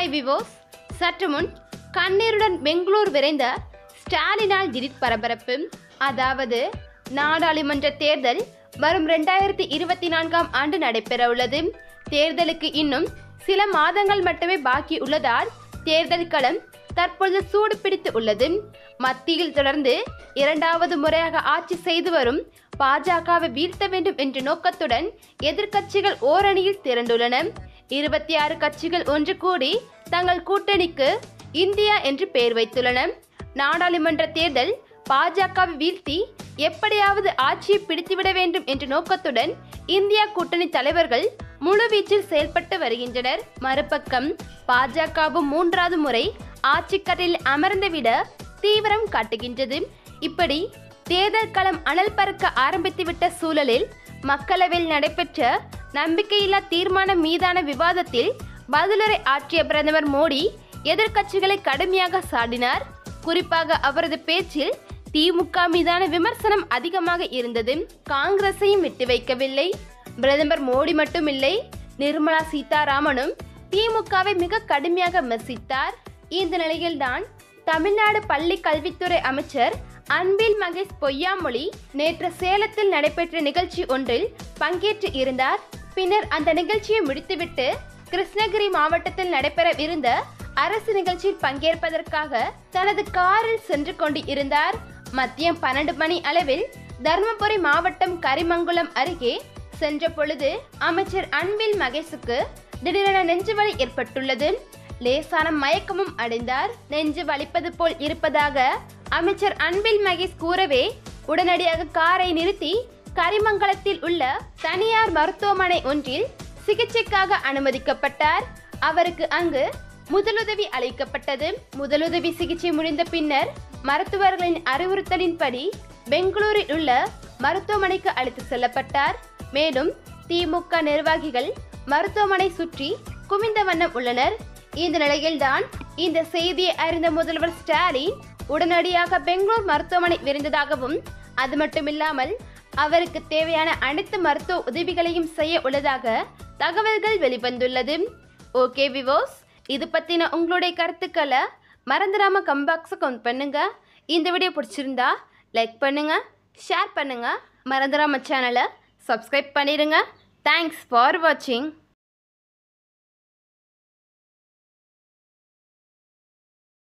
hi விவோஸ் சற்று முன் கண்ணீருடன் பெங்களூர் விரைந்த ஸ்டாலினால் திடீர் பரபரப்பு அதாவது நாடாளுமன்ற தேர்தல் வரும் ரெண்டாயிரத்தி இருபத்தி நான்காம் ஆண்டு நடைபெறவுள்ளது தேர்தலுக்கு இன்னும் சில மாதங்கள் மட்டுமே பாக்கி உள்ளதால் தேர்தல் களம் தற்பொழுது சூடு பிடித்து உள்ளது மத்தியில் தொடர்ந்து இரண்டாவது முறையாக ஆட்சி செய்து வரும் பாஜகவை வீழ்த்த வேண்டும் என்ற நோக்கத்துடன் எதிர்க்கட்சிகள் ஓரணியில் திரண்டுள்ளன இருபத்தி ஆறு கட்சிகள் ஒன்று கூடி தங்கள் கூட்டணிக்கு இந்தியா என்று பெயர் வைத்துள்ளன நாடாளுமன்ற தேர்தல் பாஜகவை வீழ்த்தி எப்படியாவது ஆட்சியை பிடித்துவிட வேண்டும் என்ற நோக்கத்துடன் இந்தியா கூட்டணி தலைவர்கள் முழுவீச்சில் செயல்பட்டு வருகின்றனர் மறுபக்கம் பாஜகவும் மூன்றாவது முறை ஆட்சிக்கட்டில் அமர்ந்துவிட தீவிரம் காட்டுகின்றது இப்படி தேர்தல் களம் அனல் பறக்க ஆரம்பித்துவிட்ட சூழலில் மக்களவையில் நடைபெற்ற நம்பிக்கையில்லா தீர்மானம் மீதான விவாதத்தில் பதிலுரை ஆற்றிய பிரதமர் மோடி எதிர்க்கட்சிகளை கடுமையாக சாடினார் குறிப்பாக அவரது பேச்சில் திமுக மீதான விமர்சனம் அதிகமாக இருந்தது காங்கிரஸையும் விட்டு வைக்கவில்லை பிரதமர் மோடி மட்டுமில்லை நிர்மலா சீதாராமனும் திமுகவை மிக கடுமையாக விமர்சித்தார் இந்த நிலையில்தான் தமிழ்நாடு பள்ளி கல்வித்துறை அமைச்சர் அன்பில் மகேஷ் பொய்யாமொழி நேற்று சேலத்தில் நடைபெற்ற நிகழ்ச்சி ஒன்றில் பங்கேற்று இருந்தார் பின்னர் அந்த நிகழ்ச்சியை முடித்துவிட்டு கிருஷ்ணகிரி மாவட்டத்தில் நடைபெறவிருந்த அரசு நிகழ்ச்சியில் பங்கேற்பதற்காக தனது காரில் சென்று கொண்டு இருந்தார் மதியம் பன்னெண்டு மணி அளவில் தர்மபுரி மாவட்டம் கரிமங்குளம் அருகே சென்ற பொழுது அமைச்சர் அன்பில் மகேஷுக்கு திடீரென நெஞ்சுவலி ஏற்பட்டுள்ளது லேசான மயக்கமும் அடைந்தார் நெஞ்சு வலிப்பது போல் இருப்பதாக அமைச்சர் அன்பில் மகேஷ் கூறவே உடனடியாக காரை நிறுத்தி கரிமங்கலத்தில் உள்ள தனியார் மருத்துவமனை ஒன்றில் சிகிச்சைக்காக அனுமதிக்கப்பட்டார் அவருக்கு அங்கு முதலுதவி அளிக்கப்பட்டது முதலுதவி சிகிச்சை முடிந்த பின்னர் மருத்துவர்களின் அறிவுறுத்தலின்படி பெங்களூரில் உள்ள மருத்துவமனைக்கு அழைத்து செல்லப்பட்டார் மேலும் திமுக நிர்வாகிகள் மருத்துவமனை சுற்றி குவிந்த வண்ணம் உள்ளனர் இந்த நிலையில்தான் இந்த செய்தியை அறிந்த முதல்வர் ஸ்டாலின் உடனடியாக பெங்களூர் மருத்துவமனை விரைந்ததாகவும் அது மட்டுமில்லாமல் அவருக்கு தேவையான அனைத்து மருத்துவ உதவிகளையும் செய்ய உள்ளதாக தகவல்கள் வெளிவந்துள்ளது ஓகே விவோஸ் இது பற்றின உங்களுடைய கருத்துக்களை மறந்துடாம கம்பாக்ஸை கவுண்ட் பண்ணுங்க இந்த வீடியோ பிடிச்சிருந்தா லைக் பண்ணுங்க ஷேர் பண்ணுங்க மறந்துடாம சேனலை சப்ஸ்கிரைப் பண்ணிடுங்க தேங்க்ஸ் ஃபார் வாட்சிங்